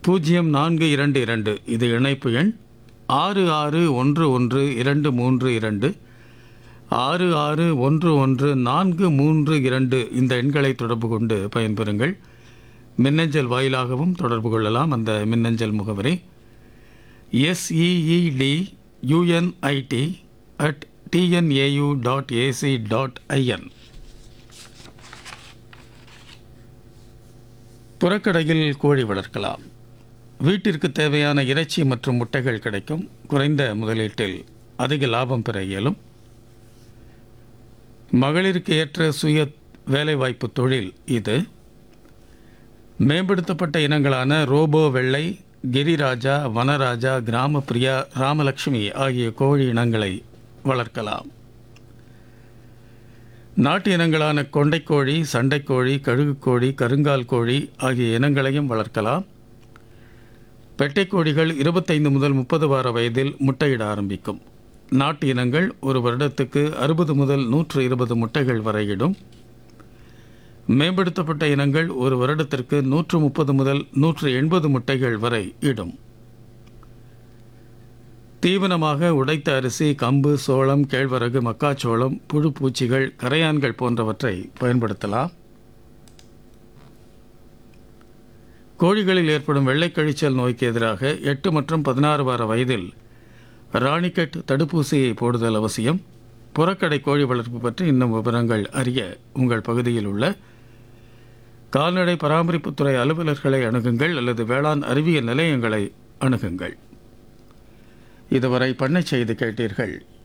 பூஜ்ஜியம் நான்கு இரண்டு இரண்டு இது இணைப்பு எண் ஆறு ஆறு ஒன்று ஒன்று இரண்டு மூன்று இரண்டு ஆறு ஆறு ஒன்று ஒன்று நான்கு மூன்று இரண்டு இந்த எண்களை தொடர்பு கொண்டு பயன்பெறுங்கள் மின்னஞ்சல் வாயிலாகவும் தொடர்பு கொள்ளலாம் அந்த மின்னஞ்சல் முகவரி SEED UNIT at TNAU dot AC dot IN புறக்கடையில் கோழி வளர்க்கலாம் வீட்டிற்கு தேவையான இறைச்சி மற்றும் முட்டைகள் கிடைக்கும் குறைந்த முதலீட்டில் அதிக லாபம் பெற இயலும் மகளிருக்கு ஏற்ற சுய வேலைவாய்ப்பு தொழில் இது மேம்படுத்தப்பட்ட இனங்களான ரோபோ வெள்ளை கிரிராஜா வனராஜா கிராமப்பிரியா ராமலட்சுமி ஆகிய கோழி இனங்களை வளர்க்கலாம் நாட்டு இனங்களான கொண்டைக்கோழி சண்டைக்கோழி கழுகுக்கோழி கருங்கால் கோழி ஆகிய இனங்களையும் வளர்க்கலாம் பெட்டைக்கோழிகள் இருபத்தைந்து முதல் முப்பது வார வயதில் முட்டையிட ஆரம்பிக்கும் நாட்டு இனங்கள் ஒரு வருடத்துக்கு அறுபது முதல் நூற்று இருபது முட்டைகள் வரை இடும் மேம்படுத்தப்பட்ட இனங்கள் ஒரு வருடத்திற்கு நூற்று முப்பது முதல் நூற்று எண்பது முட்டைகள் வரை இடும் தீவனமாக உடைத்த அரிசி கம்பு சோளம் கேழ்வரகு மக்காச்சோளம் புழு பூச்சிகள் கரையான்கள் போன்றவற்றை பயன்படுத்தலாம் கோழிகளில் ஏற்படும் வெள்ளை கழிச்சல் நோய்க்கு எதிராக எட்டு மற்றும் பதினாறு வார வயதில் ராணிக்கெட் தடுப்பூசியை போடுதல் அவசியம் புறக்கடை கோழி வளர்ப்பு பற்றி இன்னும் விவரங்கள் அறிய உங்கள் பகுதியில் உள்ள கால்நடை பராமரிப்புத்துறை அலுவலர்களை அணுகுங்கள் அல்லது வேளாண் அறிவியல் நிலையங்களை அணுகுங்கள் இதுவரை பண்ணை செய்தி கேட்டீர்கள்